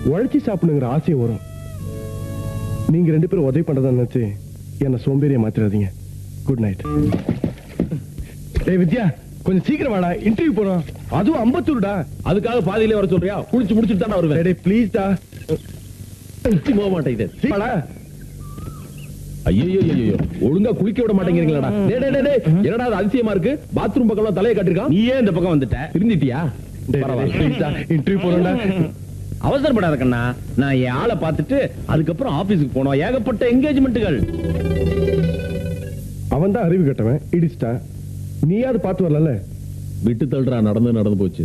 உழைச்சி சாப்பிடுங்கிற ஆசையும் வரும் நீங்க ரெண்டு பேரும் உதவி பண்றதா நினைச்சு என்ன சோம்பேறியா மாத்திராதீங்க குட் நைட் டேய் வித்யா கொஞ்சம் சீக்கிரம் வாடா இன்டர்வியூ போறோம் அதுவும் அம்பத்தூர்டா அதுக்காக பாதியிலே வர சொல்றியா குளிச்சு முடிச்சுட்டு தான் வருவேன் டேய் ப்ளீஸ் டா போக மாட்டேங்குது வாடா ஐயோ ஐயோ ஒழுங்கா குளிக்க விட மாட்டேங்கிறீங்களாடா டேய் டேய், டேய் டேய் என்னடா அது அதிசயமா இருக்கு பாத்ரூம் பக்கம்லாம் தலையை காட்டிருக்கான் நீ ஏன் இந்த பக்கம் வந்துட்ட திருந்திட்டியா டேய் பரவாயில்ல ப்ளீஸ் டா இன்டர்வியூ போறோம்டா அவசரப்படாத கண்ணா நான் என் ஆளை பார்த்துட்டு அதுக்கப்புறம் ஆபீஸுக்கு போனோம் ஏகப்பட்ட என்கேஜ்மெண்ட்டுகள் அவன் தான் அறிவு கட்டவன் இடிச்சிட்டான் நீயாவது பார்த்து வரல விட்டு தள்ளுறா நடந்து நடந்து போச்சு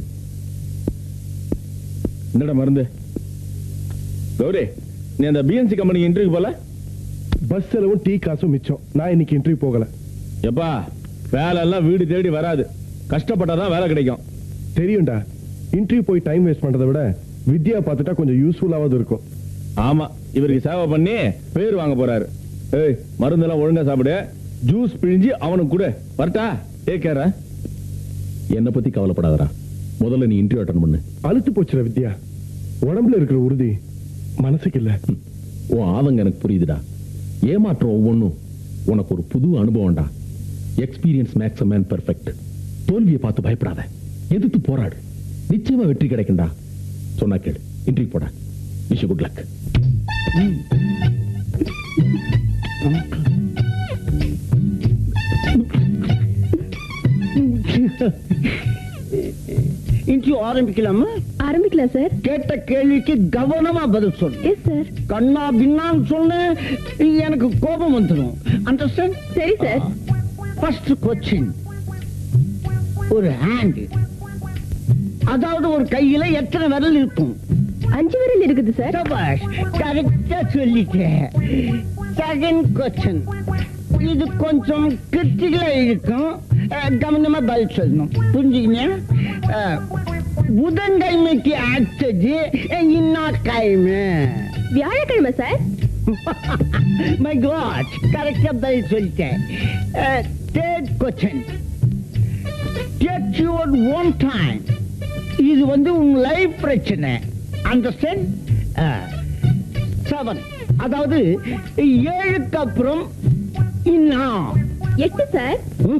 என்னடா மருந்து கௌரி நீ அந்த பிஎன்சி கம்பெனிக்கு இன்டர்வியூ போல பஸ் செலவும் டீ காசும் மிச்சம் நான் இன்னைக்கு இன்டர்வியூ போகல எப்பா வேலை எல்லாம் வீடு தேடி வராது கஷ்டப்பட்டாதான் வேலை கிடைக்கும் தெரியும்டா இன்டர்வியூ போய் டைம் வேஸ்ட் பண்றதை விட வித்யா பார்த்துட்டா கொஞ்சம் யூஸ்ஃபுல்லாவது இருக்கும் ஆமா இவருக்கு சேவை பண்ணி பேர் வாங்க போறாரு ஏய் மருந்தெல்லாம் ஒழுங்கா சாப்பிடு ஜூஸ் பிழிஞ்சு அவனுக்கு கூட வரட்டா டேக் கேர என்ன பத்தி கவலைப்படாதடா முதல்ல நீ இன்டர்வியூ அட்டன் பண்ணு அழுத்து போச்சுடா வித்யா உடம்புல இருக்கிற உறுதி மனசுக்கு இல்ல உன் ஆதங்க எனக்கு புரியுதுடா ஏமாற்றம் ஒவ்வொன்றும் உனக்கு ஒரு புது அனுபவம்டா எக்ஸ்பீரியன்ஸ் மேக்ஸ் மேன் பெர்ஃபெக்ட் தோல்வியை பார்த்து பயப்படாத எதிர்த்து போராடு நிச்சயமா வெற்றி கிடைக்கும்டா சொன்னா கேளு இன்டர்வியூ போட விஷ் குட் லக் இன்டர்வியூ ஆரம்பிக்கலாமா ஆரம்பிக்கலாம் சார் கேட்ட கேள்விக்கு கவனமா பதில் சொல்லு எஸ் சார் கண்ணா பின்னான்னு சொன்ன எனக்கு கோபம் வந்துடும் அண்டர்ஸ்டாண்ட் சரி சார் ஃபர்ஸ்ட் கொஸ்டின் ஒரு ஹேண்ட் அதாவது ஒரு கையில எத்தனை விரல் இருக்கும் அஞ்சு விரல் இருக்குது சார் சபாஷ் கரெக்டா சொல்லிட்டேன் செகண்ட் கொஸ்டின் இது கொஞ்சம் கிரிட்டிக்கலா இருக்கும் அஹ், கவனமா பதில் சொல்லணும் புரிஞ்சுக்கிங்க அஹ், புதன்கிழமைக்கு அடுத்தது இன்னா கிழமை வியாழக்கிழமை சார் மை காட் கரெக்டா பதில் சொல்லிட்டேன் third question take your own time இது வந்து உன் லைஃப் பிரச்சனை அண்டர்ஸ்டாண்ட் செவன் அதாவது ஏழுக்கு அப்புறம் இன்னும் எட்டு சார்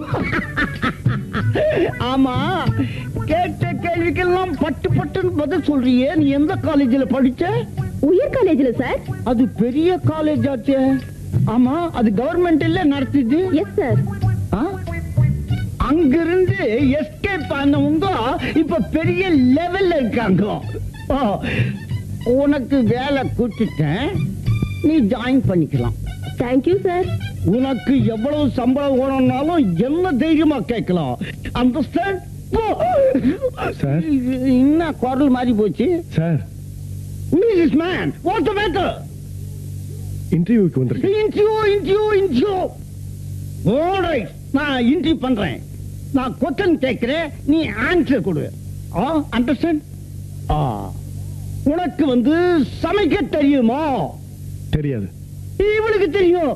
ஆமா கேட்ட கேள்விக்கெல்லாம் பட்டு பட்டுன்னு பதில் சொல்றியே நீ எந்த காலேஜில் படிச்ச உயர் காலேஜ்ல சார் அது பெரிய காலேஜ் ஆச்சே ஆமா அது கவர்மெண்ட் இல்ல நடத்துது எஸ் சார் ஆ? அங்கிருந்து எஸ்கேப் ஆனவங்க இப்ப பெரிய லெவல்ல இருக்காங்க ஓ, உனக்கு வேலை கொடுத்துட்டேன் நீ ஜாயின் பண்ணிக்கலாம் தேங்க்யூ சார் உனக்கு எவ்வளவு சம்பளம் வேணும்னாலும் என்ன தைரியமா கேட்கலாம் அண்டர்ஸ்டாண்ட் Sir? என்ன குரல் மாறி போச்சு sir miss man what the matter இன்டர்வியூக்கு வந்திருக்கேன் இன்டர்வியூ இன்டர்வியூ இன்டர்வியூ ஆல்ரைட் நான் இன்டர்வியூ பண்றேன் நான் கொஸ்டின் கேட்கிறேன் நீ ஆன்சர் கொடு ஆ அண்டர்ஸ்டாண்ட் ஆ உனக்கு வந்து சமைக்க தெரியுமா தெரியாது இவளுக்கு தெரியும்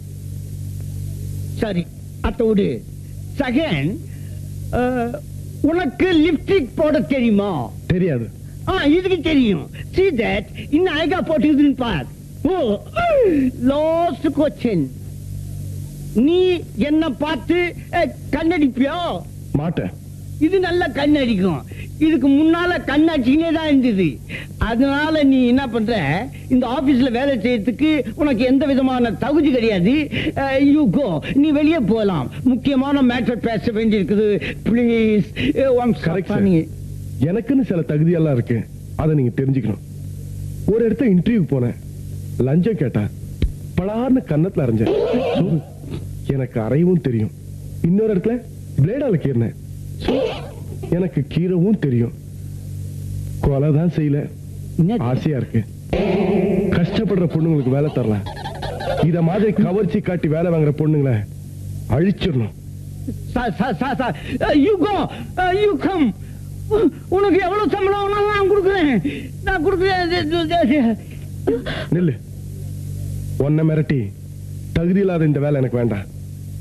சரி அத்த விடு செகண்ட் உனக்கு லிப்ஸ்டிக் போட தெரியுமா தெரியாது ஆ இதுக்கு தெரியும் see that இன்னும் அழகா போட்டுக்குதுன்னு பார் ஓ லாஸ்ட் கொஸ்டின் நீ என்ன பார்த்து அஹ், கண்ணடிப்பியோ மாட்டேன் இது நல்ல கண்ணடிக்கும் இதுக்கு முன்னால கண்ணாச்சினே தான் இருந்தது அதனால நீ என்ன பண்ற இந்த ஆபீஸ்ல வேலை செய்யறதுக்கு உனக்கு எந்த விதமான தகுதி கிடையாது யூ கோ நீ வெளியே போலாம் முக்கியமான மேட்டர் பேச வேண்டியிருக்குது ப்ளீஸ் கரெக்ட் சார் எனக்குன்னு சில தகுதியெல்லாம் இருக்கு அதை நீங்க தெரிஞ்சுக்கணும் ஒரு இடத்த இன்டர்வியூ போனேன் லஞ்சம் கேட்டா பலார்னு கன்னத்துல அரைஞ்சேன் So, எனக்கு அறையவும் தெரியும் இன்னொரு இடத்துல பிளேடால கீறினேன் So, எனக்கு கீரவும் தெரியும் கொலை தான் செய்யல ஆசையா இருக்கு கஷ்டப்படுற பொண்ணுங்களுக்கு வேலை தரலாம் இத மாதிரி கவர்ச்சி காட்டி வேலை வாங்குற பொண்ணுங்களை அழிச்சிடணும் யூ கோ யூ கம் உனக்கு எவ்வளவு சம்பளம் வேணாலும் நான் கொடுக்குறேன் நான் கொடுக்குறேன் நில்லு உன்னை மிரட்டி தகுதி இல்லாத இந்த வேலை எனக்கு வேண்டாம்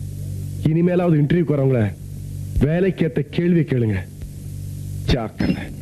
இனிமேலாவது இன்டர்வியூக்கு வரவங்கள வேலைக்கேத்த கேள்வி கேளுங்க ஜாக்கிரதை